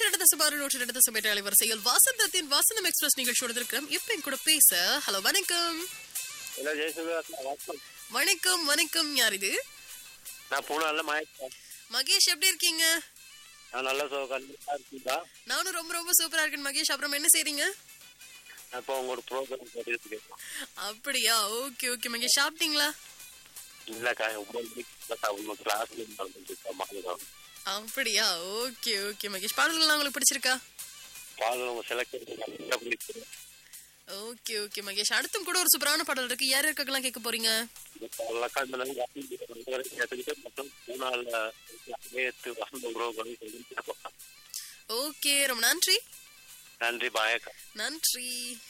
இரண்டு தசமாறு நூற்றி ரெண்டு தசம் எட்டு அலைவரிசையில் வசந்தத்தின் வசந்தம் எக்ஸ்பிரஸ் நிகழ்ச்சியோட இருக்கிறோம் இப்ப என் கூட பேச ஹலோ வணக்கம் ஹலோ ஜெயசுந்தர் வணக்கம் வணக்கம் வணக்கம் யார் இது நான் பூனால மயக்கம் மகேஷ் எப்படி இருக்கீங்க நான் நல்ல சோ கண்டிப்பா இருக்கீங்களா நானும் ரொம்ப ரொம்ப சூப்பரா இருக்கேன் மகேஷ் அப்புறம் என்ன செய்றீங்க நான் இப்போ உங்களோட ப்ரோக்ராம் கேட்டுட்டு இருக்கேன் அப்படியா ஓகே ஓகே மகேஷ் சாப்பிட்டீங்களா இல்லக்கா ஒன்பது மணிக்கு உங்க கிளாஸ் நடந்துட்டு அப்படியா ஓகே ஓகே மகேஷ் பாடல்கள்லாம் உங்களுக்கு பிடிச்சிருக்கா பாடல் உங்க செலக்ட் ஓகே ஓகே மகேஷ் அடுத்தும் கூட ஒரு சூப்பரான பாடல் இருக்கு யார் யாருக்கெல்லாம் கேட்க போறீங்க கேட்டுக்கிட்டு மற்றும் பூனால நேற்று வசந்த ப்ரோக்ராம் ஓகே ரொம்ப நன்றி நன்றி பாயக்கா நன்றி